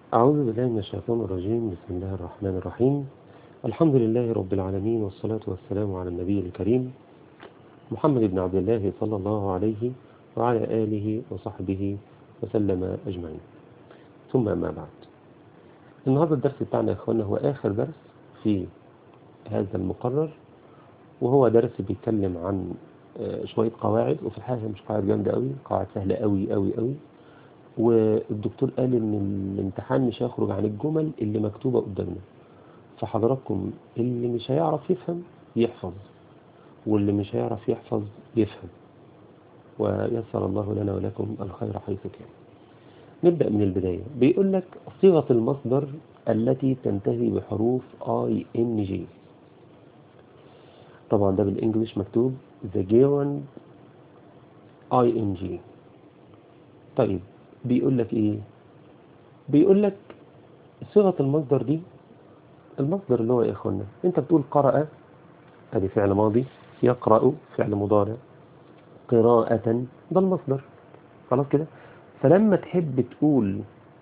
أعوذ بالله من الشيطان الرجيم بسم الله الرحمن الرحيم الحمد لله رب العالمين والصلاة والسلام على النبي الكريم محمد بن عبد الله صلى الله عليه وعلى آله وصحبه وسلم أجمعين ثم أما بعد النهاردة الدرس بتاعنا يا إخوانا هو آخر درس في هذا المقرر وهو درس بيتكلم عن شوية قواعد وفي الحقيقة مش قواعد جامدة قوي قواعد سهلة قوي قوي قوي والدكتور قال ان الامتحان مش هيخرج عن الجمل اللي مكتوبة قدامنا فحضراتكم اللي مش هيعرف يفهم يحفظ واللي مش هيعرف يحفظ يفهم ويسر الله لنا ولكم الخير حيث كان نبدأ من البداية بيقول لك صيغة المصدر التي تنتهي بحروف اي ان جي طبعا ده بالانجلش مكتوب the gerund ing طيب بيقول لك ايه بيقول لك صيغة المصدر دي المصدر اللي هو يا اخوانا انت بتقول قرأ ادي فعل ماضي يقرأ فعل مضارع قراءة ده المصدر خلاص كده فلما تحب تقول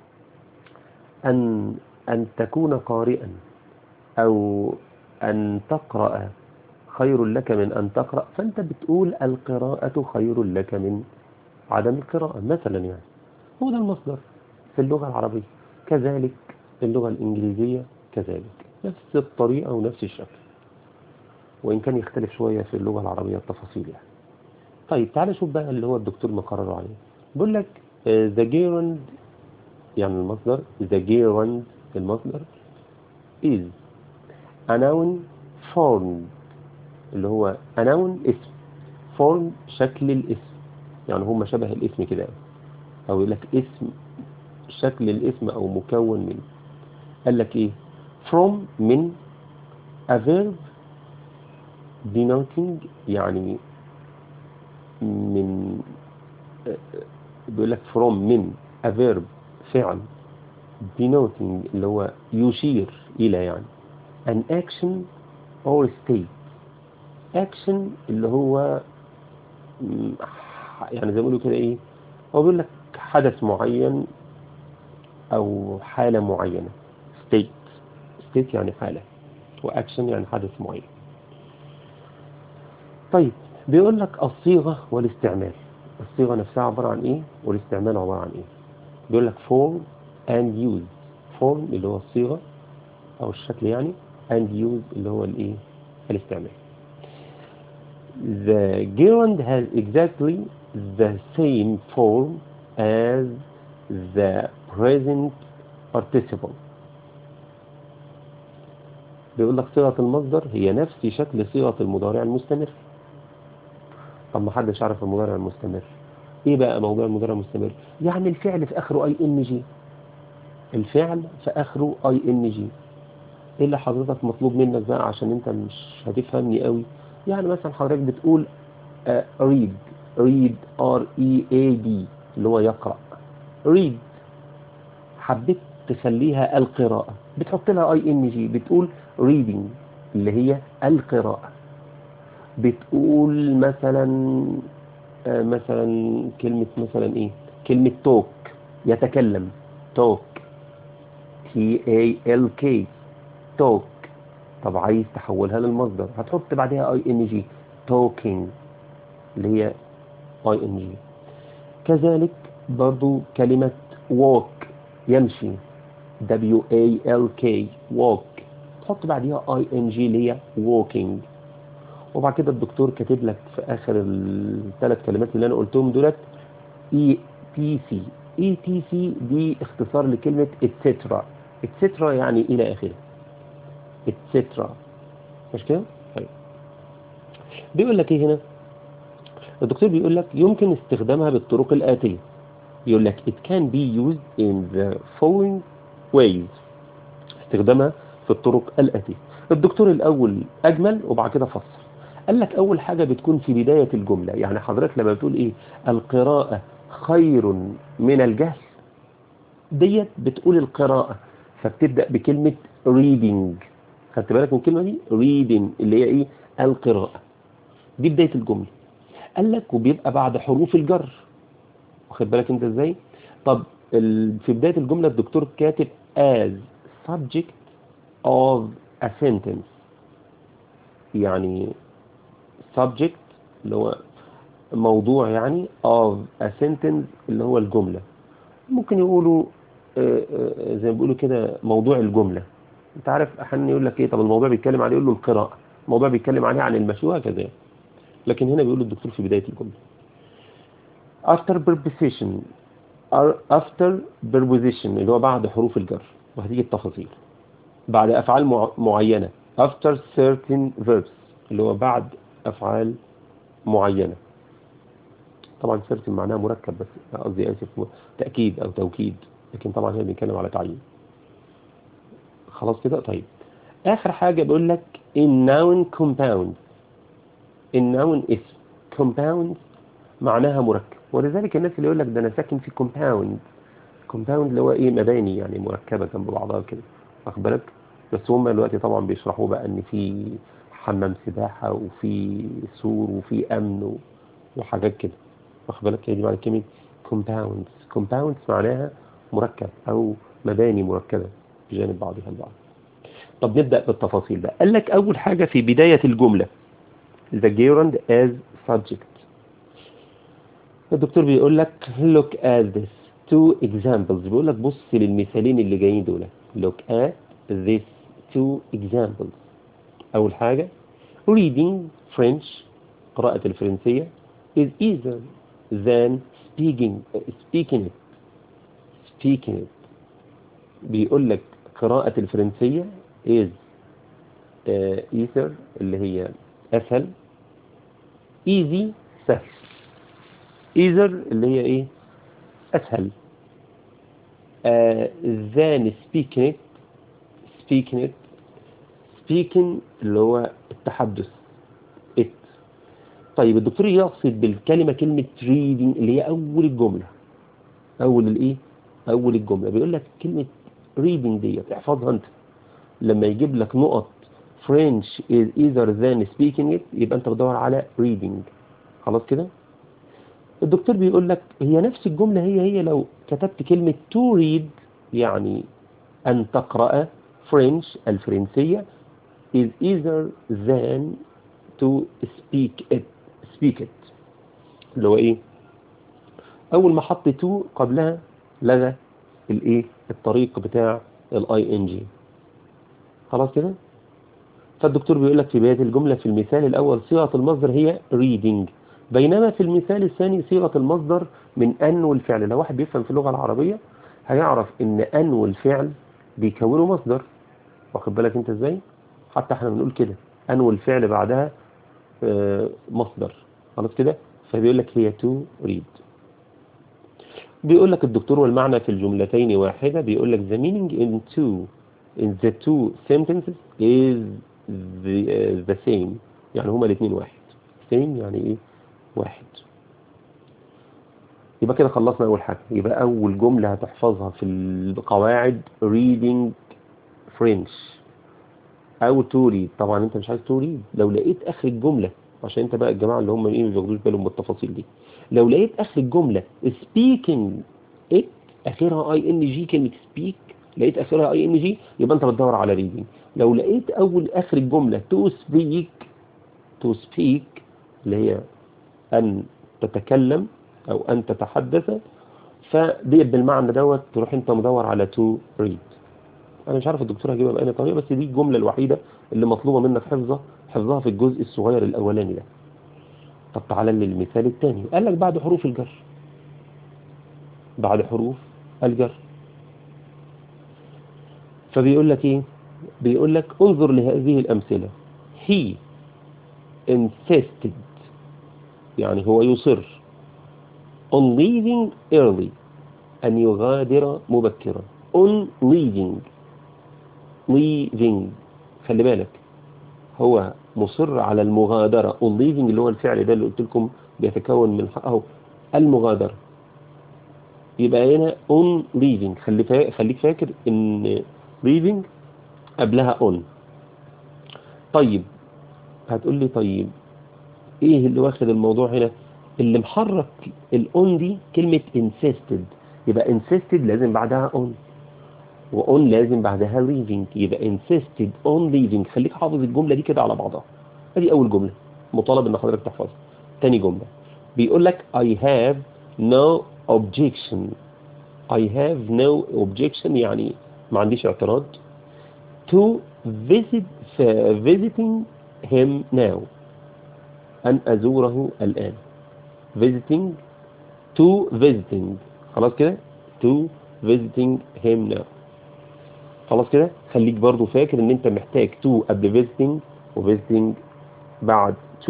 أن أن تكون قارئا أو أن تقرأ خير لك من أن تقرأ فأنت بتقول القراءة خير لك من عدم القراءة مثلا يعني هو ده المصدر في اللغة العربية كذلك اللغة الإنجليزية كذلك نفس الطريقة ونفس الشكل وإن كان يختلف شوية في اللغة العربية التفاصيل يعني طيب تعالى شوف بقى اللي هو الدكتور مقرر عليه بيقول لك the gerund يعني المصدر the gerund المصدر is a noun formed اللي هو a noun اسم form شكل الاسم يعني هم شبه الاسم كده او يقول لك اسم شكل الاسم او مكون منه قال لك ايه from من a verb denoting يعني من بيقول لك from من a verb فعل denoting اللي هو يشير الى يعني an action or state action اللي هو يعني زي ما بيقولوا كده ايه هو بيقول لك حدث معين او حالة معينة state state يعني حالة واكشن يعني حدث معين طيب بيقول لك الصيغة والاستعمال الصيغة نفسها عبارة عن ايه والاستعمال عبارة عن ايه بيقول لك form and use form اللي هو الصيغة او الشكل يعني and use اللي هو الايه الاستعمال the gerund has exactly the same form as the present participle بيقول لك صيغة المصدر هي نفس شكل صيغة المضارع المستمر طب ما حدش عارف المضارع المستمر ايه بقى موضوع المضارع المستمر يعني الفعل في اخره اي ان جي الفعل في اخره اي ان جي ايه اللي حضرتك مطلوب منك بقى عشان انت مش هتفهمني قوي يعني مثلا حضرتك بتقول uh, read read R E A D اللي هو يقرأ read حبيت تخليها القراءة بتحط لها اي ان جي بتقول reading اللي هي القراءة بتقول مثلا آه مثلا كلمة مثلا ايه كلمة talk يتكلم talk T A L K talk طب عايز تحولها للمصدر هتحط بعدها اي ان جي talking اللي هي اي ان جي كذلك برضو كلمة walk يمشي W A L K walk تحط بعدها اي ان جي اللي هي walking وبعد كده الدكتور كاتب لك في اخر الثلاث كلمات اللي انا قلتهم دولت اي تي سي اي تي سي دي اختصار لكلمة اتسترا اتسترا يعني الى اخره اتسترا مش كده طيب بيقول لك ايه هنا الدكتور بيقول لك يمكن استخدامها بالطرق الآتية بيقول لك it can be used in the following ways استخدامها في الطرق الآتية الدكتور الأول أجمل وبعد كده فصل قال لك أول حاجة بتكون في بداية الجملة يعني حضرتك لما بتقول إيه القراءة خير من الجهل ديت بتقول القراءة فبتبدأ بكلمة reading خدت بالك من الكلمة دي reading اللي هي إيه القراءة دي بداية الجملة قال لك وبيبقى بعد حروف الجر واخد بالك انت ازاي طب ال- في بداية الجملة الدكتور كاتب as subject of a sentence يعني subject اللي هو موضوع يعني of a sentence اللي هو الجملة ممكن يقولوا آه، آه، زي ما بيقولوا كده موضوع الجملة انت عارف احيانا يقول لك ايه طب الموضوع بيتكلم عليه يقول له القراءة الموضوع بيتكلم عليه عن المشي وهكذا يعني. لكن هنا بيقول الدكتور في بداية الجملة after preposition are- after preposition اللي هو بعد حروف الجر وهتيجي التفاصيل بعد أفعال مع- معينة after certain verbs اللي هو بعد أفعال معينة طبعا certain معناها مركب بس قصدي آسف م- تأكيد أو توكيد لكن طبعا هنا بنتكلم على تعيين خلاص كده طيب آخر حاجة بيقول لك in noun compound in noun اسم compound معناها مركب ولذلك الناس اللي يقول لك ده انا ساكن في كومباوند كومباوند اللي هو ايه مباني يعني مركبه جنب بعضها كده واخد بالك بس هم دلوقتي طبعا بيشرحوا بقى ان في حمام سباحه وفي سور وفي امن و- وحاجات كده واخد بالك هي دي معنى كلمه كومباوندز كومباوندز معناها مركب او مباني مركبه بجانب بعضها البعض طب نبدا بالتفاصيل بقى قال لك اول حاجه في بدايه الجمله the gerund as subject الدكتور بيقول لك look at this two examples بيقول لك بص للمثالين اللي جايين دول look at this two examples أول حاجة reading French قراءة الفرنسية is easier than speaking speaking it speaking it بيقول لك قراءة الفرنسية is uh, easier اللي هي أسهل easy سهل easier اللي هي ايه اسهل آه than speaking it speaking it speaking اللي هو التحدث it طيب الدكتور يقصد بالكلمة كلمة reading اللي هي أول الجملة أول الإيه أول الجملة بيقول لك كلمة reading ديت احفظها أنت لما يجيب لك نقط French is either than speaking it يبقى أنت بتدور على reading خلاص كده الدكتور بيقول لك هي نفس الجملة هي هي لو كتبت كلمة to read يعني أن تقرأ French الفرنسية is either than to speak it speak it اللي هو ايه اول ما حط to قبلها لغى الايه الطريق بتاع الاي ان جي خلاص كده فالدكتور بيقول لك في بدايه الجمله في المثال الاول صيغه المصدر هي reading بينما في المثال الثاني صيغه المصدر من ان والفعل لو واحد بيفهم في اللغه العربيه هيعرف ان ان والفعل بيكونوا مصدر واخد بالك انت ازاي حتى احنا بنقول كده ان والفعل بعدها آه، مصدر خلاص كده فبيقول لك هي to read بيقول لك الدكتور والمعنى في الجملتين واحدة بيقول لك the meaning in two in the two sentences is the, uh, the same يعني هما الاثنين واحد same يعني ايه واحد يبقى كده خلصنا اول حاجة يبقى اول جملة هتحفظها في القواعد reading French او to read طبعا انت مش عايز to read لو لقيت اخر الجملة عشان انت بقى الجماعة اللي هم ايه ما بياخدوش بالهم من التفاصيل دي لو لقيت اخر الجملة speaking it اخرها اي ان جي كلمة speak لقيت اخرها اي ان جي يبقى انت بتدور على reading لو لقيت اول اخر الجملة to speak to speak اللي هي ان تتكلم او ان تتحدث فدي بالمعنى دوت تروح انت مدور على to read انا مش عارف الدكتور هجيبها بأي طريقة بس دي الجملة الوحيدة اللي مطلوبة منك حفظها حفظها في الجزء الصغير الاولاني ده طب تعالى للمثال الثاني قال لك بعد حروف الجر بعد حروف الجر فبيقول لك ايه بيقول لك انظر لهذه الامثله he insisted يعني هو يصر on leaving early أن يغادر مبكرا on leaving leaving خلي بالك هو مصر على المغادرة on leaving اللي هو الفعل ده اللي قلت لكم بيتكون من اهو المغادرة يبقى هنا on leaving خلي فا... خليك فاكر ان leaving قبلها on طيب هتقول لي طيب ايه اللي واخد الموضوع هنا اللي محرك الاون دي كلمة insisted يبقى insisted لازم بعدها on وon لازم بعدها leaving يبقى insisted on leaving خليك حافظ الجملة دي كده على بعضها ادي اول جملة مطالب ان حضرتك تحفظها تاني جملة بيقول لك I have no objection I have no objection يعني ما عنديش اعتراض to visit visiting him now أن أزوره الآن visiting to visiting خلاص كده to visiting him now خلاص كده خليك برضو فاكر ان انت محتاج to قبل visiting و visiting بعد to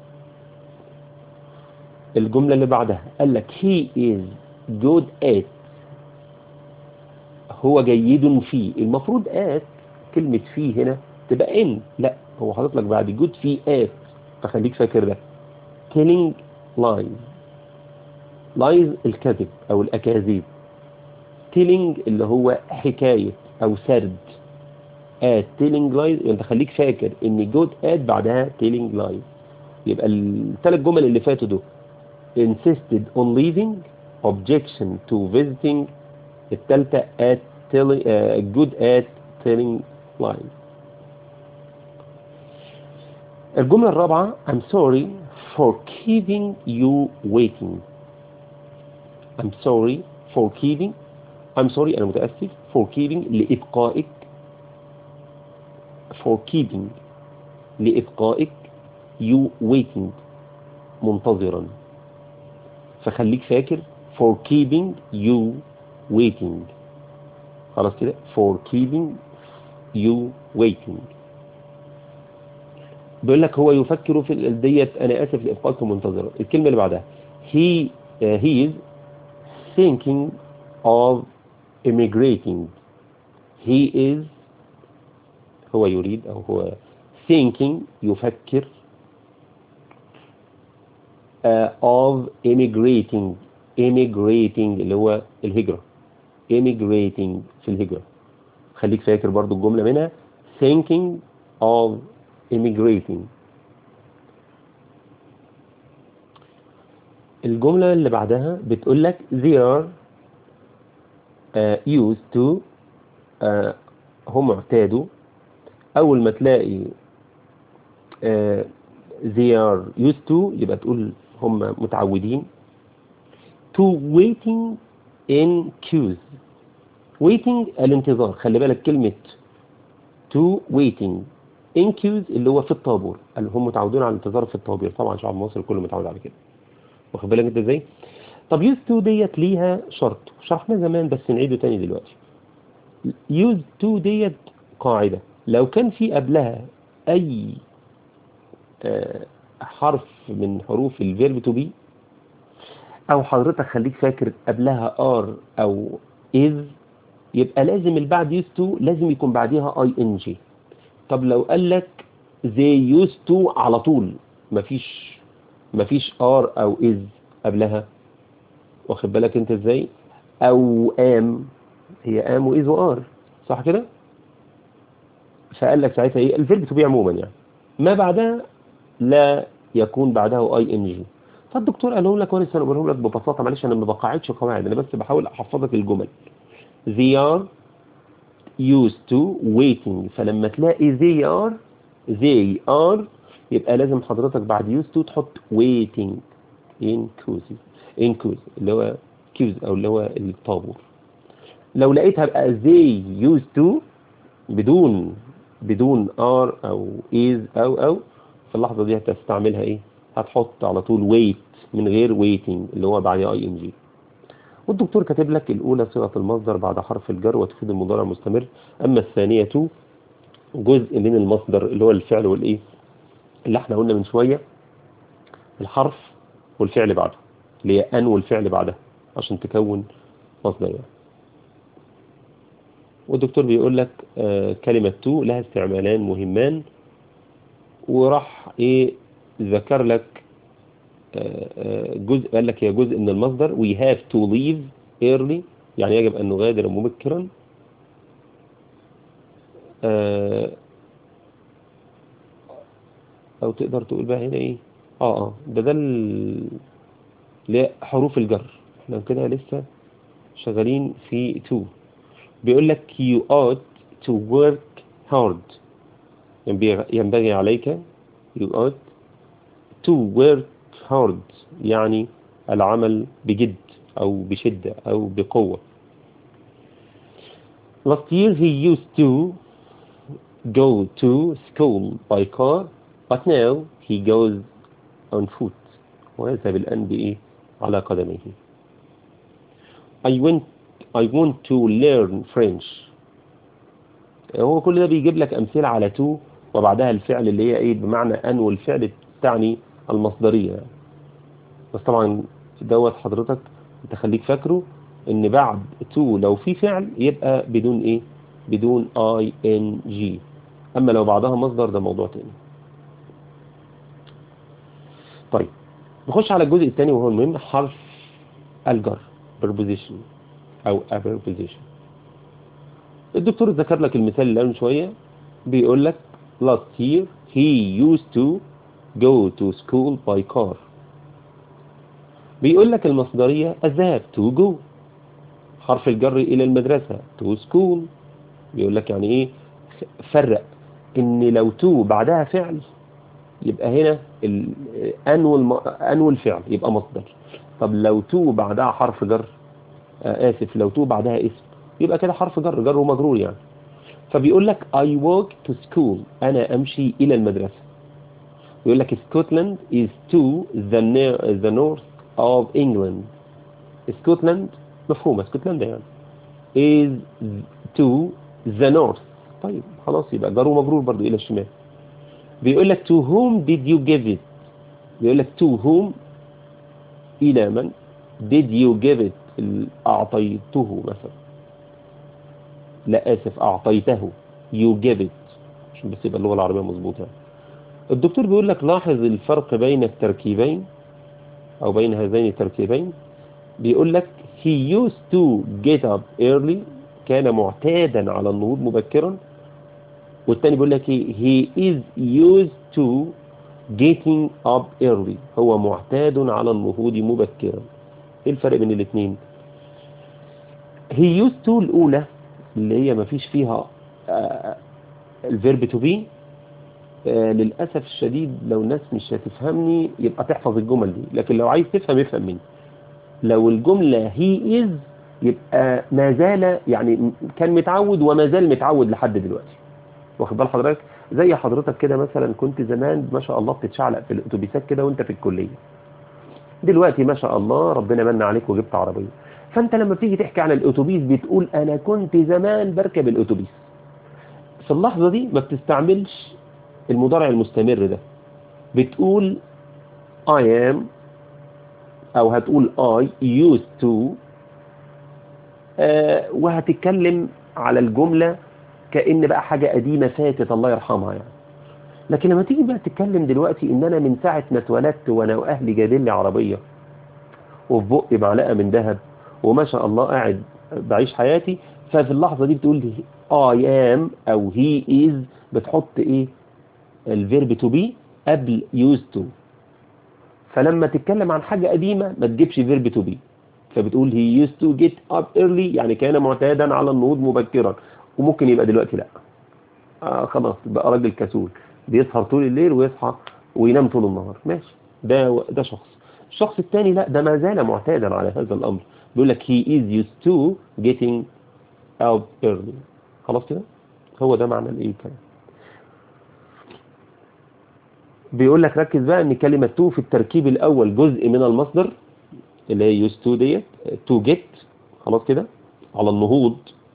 الجملة اللي بعدها قال لك he is good at هو جيد فيه المفروض at كلمة فيه هنا تبقى in لا هو حاطط لك بعد جود في at فخليك فاكر ده telling lies lies الكذب او الاكاذيب telling اللي هو حكاية او سرد at telling lies انت خليك فاكر ان جود at بعدها telling lies يبقى الثلاث جمل اللي فاتوا دول insisted on leaving objection to visiting الثالثة at telling uh, good at telling lies الجملة الرابعة I'm sorry for keeping you waiting I'm sorry for keeping I'm sorry أنا متأسف for keeping لإبقائك for keeping لإبقائك you waiting منتظرا فخليك فاكر for keeping you waiting خلاص كده for keeping you waiting بيقول لك هو يفكر في ديت انا اسف لابقائكم منتظرا الكلمه اللي بعدها he uh, he is thinking of immigrating he is هو يريد او هو thinking يفكر uh, of immigrating immigrating اللي هو الهجرة immigrating في الهجرة خليك فاكر برضو الجملة منها thinking of immigrating الجملة اللي بعدها بتقول لك they are uh, used to uh, هم اعتادوا أول ما تلاقي uh, they are used to يبقى تقول هم متعودين to waiting in queues waiting الانتظار خلي بالك كلمة to waiting in queues اللي هو في الطابور اللي هم متعودين على الانتظار في الطابور طبعا شعب مصر كله متعود على كده واخد بالك انت ازاي طب used to ديت ليها شرط شرحناه زمان بس نعيده تاني دلوقتي used to ديت قاعدة لو كان في قبلها اي آه حرف من حروف الفيرب تو بي او حضرتك خليك فاكر قبلها ار او is يبقى لازم البعد used to لازم يكون بعديها اي ان جي طب لو قال لك they used to على طول مفيش مفيش ار او is قبلها واخد بالك انت ازاي او ام هي ام واز وار صح كده فقال لك ساعتها ايه الفيرب تو بي عموما يعني ما بعدها لا يكون بعده اي ان جي فالدكتور قالهم لك وانا لسه بقولهم لك ببساطه معلش انا ما بقاعدش قواعد انا بس بحاول احفظك الجمل they are used to waiting فلما تلاقي they are they are يبقى لازم حضرتك بعد used to تحط waiting in queues in queues اللي هو queues او اللي هو الطابور لو لقيتها بقى they used to بدون بدون are او is او او في اللحظة دي هتستعملها ايه هتحط على طول wait من غير waiting اللي هو بعدها اي ان جي والدكتور كاتب لك الاولى صيغة المصدر بعد حرف الجر وتفيد المضارع المستمر اما الثانية جزء من المصدر اللي هو الفعل والايه اللي احنا قلنا من شوية الحرف والفعل بعده اللي هي ان والفعل بعدها عشان تكون مصدر يعني والدكتور بيقول لك آه كلمة تو لها استعمالان مهمان وراح ايه ذكر لك آه جزء قال لك هي جزء من المصدر we have to leave early يعني يجب أن نغادر مبكرا آه أو تقدر تقول بقى هنا إيه آه آه ده ده حروف الجر احنا كده لسه شغالين في to بيقول لك you ought to work hard ينبغي ينبغي عليك you ought to work hard يعني العمل بجد أو بشدة أو بقوة Last year he used to go to school by car but now he goes on foot ويذهب الآن بإيه على قدميه I went I want to learn French هو كل ده بيجيب لك أمثلة على to وبعدها الفعل اللي هي إيه بمعنى أن والفعل تعني المصدرية بس طبعا دوت حضرتك انت خليك فاكره ان بعد to لو في فعل يبقى بدون ايه بدون ing اما لو بعدها مصدر ده موضوع تاني طيب نخش على الجزء الثاني وهو المهم حرف الجر preposition او a preposition الدكتور ذكر لك المثال اللي من شويه بيقول لك last year he used to go to school by car بيقول لك المصدرية الذهاب to go حرف الجر إلى المدرسة to school بيقول لك يعني إيه فرق إن لو to بعدها فعل يبقى هنا أنو الم... أنو الفعل يبقى مصدر طب لو to بعدها حرف جر آه آسف لو to بعدها اسم يبقى كده حرف جر جر ومجرور يعني فبيقول لك I walk to school أنا أمشي إلى المدرسة يقول لك Scotland is to the, the north of England Scotland مفهومة اسكتلندا يعني is to the north طيب خلاص يبقى جار ومجرور برضو إلى الشمال بيقول لك to whom did you give it بيقول لك to whom إلى من did you give it أعطيته مثلا لا آسف أعطيته you give it عشان بس يبقى اللغة العربية مظبوطة الدكتور بيقول لك لاحظ الفرق بين التركيبين أو بين هذين التركيبين بيقول لك he used to get up early كان معتادا على النهوض مبكرا والتاني بيقول لك he is used to getting up early هو معتاد على النهوض مبكرا ايه الفرق بين الاثنين he used to الاولى اللي هي ما فيش فيها الفيرب تو بي للأسف الشديد لو الناس مش هتفهمني يبقى تحفظ الجمل دي لكن لو عايز تفهم افهم مني لو الجملة هي is يبقى ما زال يعني كان متعود وما زال متعود لحد دلوقتي واخد بال حضرتك زي حضرتك كده مثلا كنت زمان ما شاء الله بتتشعلق في الاتوبيسات كده وانت في الكلية دلوقتي ما شاء الله ربنا من عليك وجبت عربية فانت لما بتيجي تحكي عن الاتوبيس بتقول انا كنت زمان بركب الاتوبيس في اللحظة دي ما بتستعملش المضارع المستمر ده بتقول I am او هتقول I used to آه وهتتكلم على الجملة كأن بقى حاجة قديمة فاتت الله يرحمها يعني لكن لما تيجي بقى تتكلم دلوقتي ان انا من ساعة ما اتولدت وانا واهلي جايبين لي عربية وفي بقي معلقة من ذهب وما شاء الله قاعد بعيش حياتي ففي اللحظة دي بتقول لي I am او he is بتحط ايه الفيرب to be قبل used to فلما تتكلم عن حاجة قديمة ما تجيبش فيرب to be فبتقول he used to get up early يعني كان معتادا على النهوض مبكرا وممكن يبقى دلوقتي لا آه خلاص بقى راجل كسول بيسهر طول الليل ويصحى وينام طول النهار ماشي ده ده شخص الشخص الثاني لا ده ما زال معتادا على هذا الأمر بيقول لك he is used to getting up early خلاص كده هو ده معنى الايه كلام بيقول لك ركز بقى ان كلمة to في التركيب الاول جزء من المصدر اللي هي used to ديت to get خلاص كده على النهوض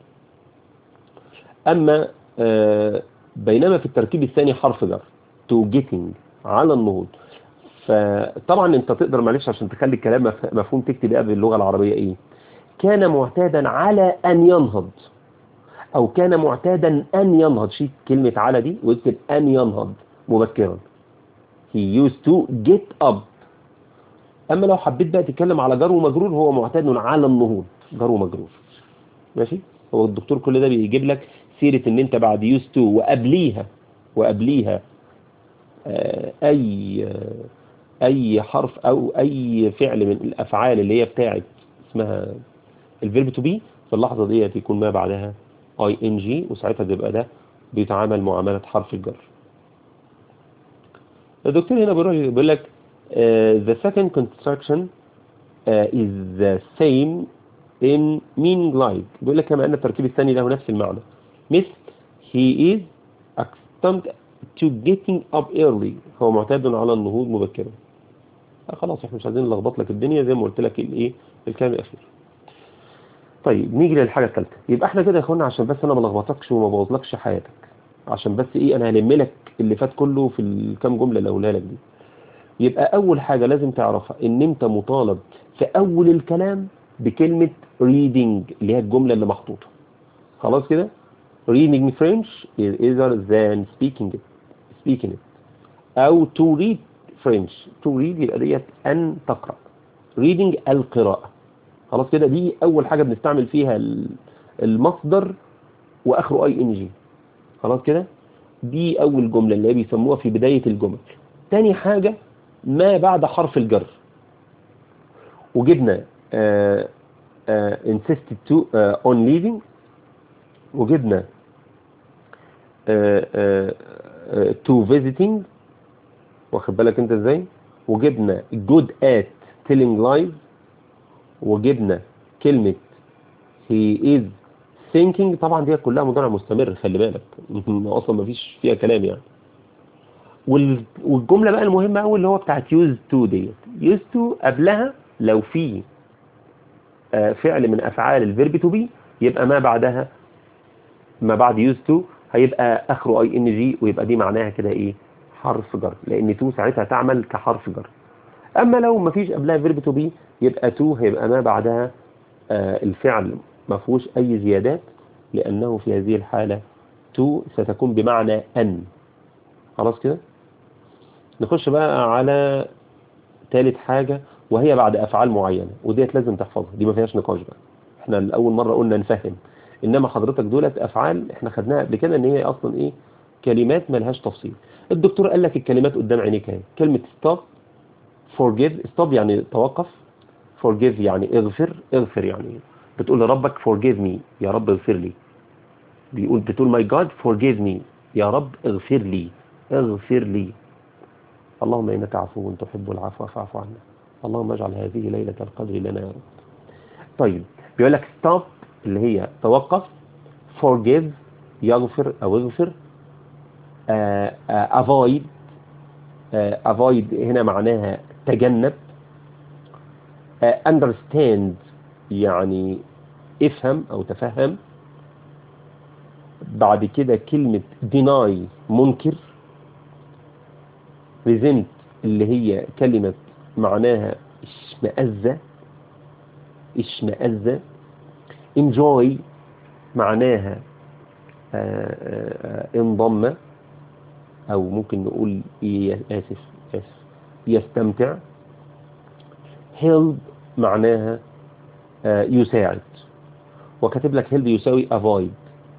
اما آه بينما في التركيب الثاني حرف جر to getting على النهوض فطبعا انت تقدر معلش عشان تخلي الكلام مفهوم تكتب ايه باللغة العربية ايه كان معتادا على ان ينهض او كان معتادا ان ينهض شيء كلمة على دي واكتب ان ينهض مبكرا he used to get up اما لو حبيت بقى تتكلم على جر ومجرور هو معتاد على النهوض جر ومجرور ماشي هو الدكتور كل ده بيجيب لك سيرة ان انت بعد used to وقبليها وقبليها آه اي آه اي حرف او اي فعل من الافعال اللي هي بتاعت اسمها الفيرب تو بي في اللحظة ديت يكون ما بعدها اي ان جي وساعتها تبقى ده بيتعامل معاملة حرف الجر الدكتور هنا بيقول بيقول لك uh, the second construction uh, is the same in meaning like بيقول لك كما ان التركيب الثاني له نفس المعنى مثل he is accustomed to getting up early هو معتاد على النهوض مبكرا خلاص احنا مش عايزين نلخبط لك الدنيا زي ما قلت لك الايه الكلام الاخير طيب نيجي للحاجه الثالثه يبقى احنا كده يا اخوانا عشان بس انا ما لخبطكش وما بوظلكش حياتك عشان بس ايه انا هلم لك اللي فات كله في الكام جمله اللي هقولها لك دي يبقى اول حاجه لازم تعرفها ان انت مطالب في اول الكلام بكلمه reading اللي هي الجمله اللي محطوطه خلاص كده reading French is easier than speaking it speaking it او to read French to read يبقى ديت ان تقرا reading القراءه خلاص كده دي اول حاجه بنستعمل فيها المصدر واخره اي ان جي خلاص كده دي اول جمله اللي هي بيسموها في بدايه الجمل تاني حاجه ما بعد حرف الجر وجبنا آه آه insisted to آه on leaving وجبنا آه آه آه to visiting واخد بالك انت ازاي وجبنا good at telling lies وجبنا كلمة he is thinking طبعا دي كلها مضارع مستمر خلي بالك اصلا ما فيش فيها كلام يعني والجملة بقى المهمة قوي اللي هو بتاعت used to ديت used to قبلها لو في فعل من افعال الفيرب تو بي يبقى ما بعدها ما بعد used to هيبقى اخره اي ان جي ويبقى دي معناها كده ايه حرف جر لان تو ساعتها تعمل كحرف جر اما لو ما فيش قبلها فيرب تو بي يبقى تو هيبقى ما بعدها آه الفعل ما فيهوش اي زيادات لانه في هذه الحالة تو ستكون بمعنى ان خلاص كده نخش بقى على ثالث حاجة وهي بعد افعال معينة وديت لازم تحفظها دي ما فيهاش نقاش بقى احنا الاول مرة قلنا نفهم انما حضرتك دولت افعال احنا خدناها قبل كده ان هي اصلا ايه كلمات ملهاش تفصيل الدكتور قال لك الكلمات قدام عينيك اهي كلمة stop forgive stop يعني توقف forgive يعني اغفر اغفر يعني بتقول لربك forgive me يا رب اغفر لي بيقول بتقول my God forgive me يا رب اغفر لي اغفر لي اللهم انك عفو تحب العفو فاعف عنا اللهم اجعل هذه ليلة القدر لنا يا رب طيب بيقول لك stop اللي هي توقف forgive يغفر او اغفر uh, uh, avoid uh, avoid هنا معناها تجنب uh, understand يعني افهم او تفهم بعد كده كلمة deny منكر resent اللي هي كلمة معناها اشمئزة اشمئزة enjoy معناها انضم او ممكن نقول اسف اسف يستمتع help معناها يساعد وكاتب لك help يساوي avoid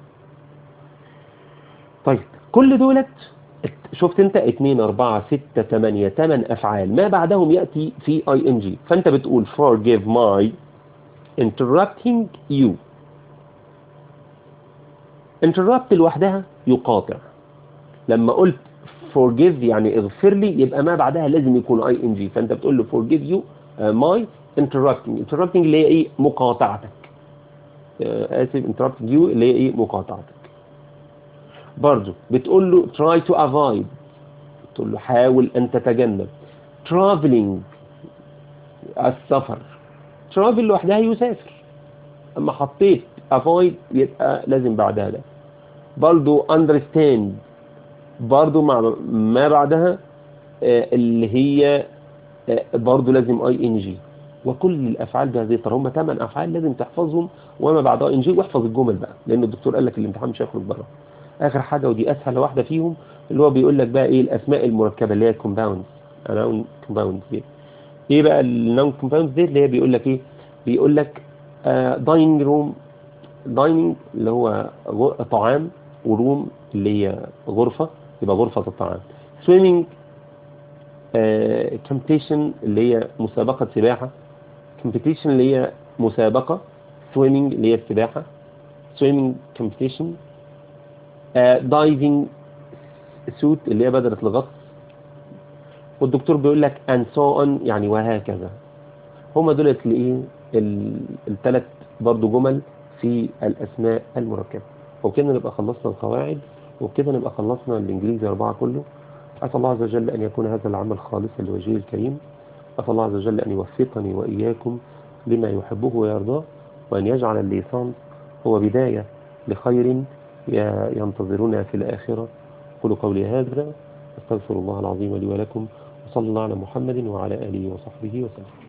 طيب كل دولت شفت انت 2 4 6 8 8 افعال ما بعدهم ياتي في اي ان جي فانت بتقول forgive my interrupting you interrupt لوحدها يقاطع لما قلت forgive يعني اغفر لي يبقى ما بعدها لازم يكون اي ان جي فانت بتقول له forgive you uh, my interrupting interrupting اللي هي ايه مقاطعتك uh, اسف interrupting you اللي هي ايه مقاطعتك برضو بتقول له try to avoid بتقول له حاول ان تتجنب traveling السفر travel لوحدها يسافر اما حطيت avoid يبقى لازم بعدها ده برضو understand برضو مع ما بعدها اللي هي برضو لازم اي ان جي وكل الافعال بهذه الطريقه هم ثمان افعال لازم تحفظهم وما بعدها ان جي واحفظ الجمل بقى لان الدكتور قال لك الامتحان مش هيخرج بره اخر حاجه ودي اسهل واحده فيهم اللي هو بيقول لك بقى ايه الاسماء المركبه اللي هي الكومباوندز انا كومباوندز دي ايه بقى النون كومباوندز دي اللي هي بيقول لك ايه بيقول لك دايننج روم دايننج اللي هو طعام وروم اللي هي غرفة يبقى غرفة الطعام سويمنج كومبيتيشن اللي هي مسابقة سباحة كومبيتيشن اللي هي مسابقة swimming اللي هي السباحة swimming competition آه diving suit اللي هي بدلة الغطس والدكتور بيقول لك and so on يعني وهكذا هما دول الايه الثلاث برضو جمل في الاسماء المركبة وبكده نبقى خلصنا القواعد وبكده نبقى خلصنا الانجليزي اربعة كله اسال الله عز وجل ان يكون هذا العمل خالصا لوجهه الكريم اسال الله عز وجل ان يوفقني واياكم لما يحبه ويرضاه وان يجعل الليسانس هو بداية لخير ينتظرنا في الآخرة قولوا قولي هذا استغفر الله العظيم لي ولكم وصلى الله على محمد وعلى آله وصحبه وسلم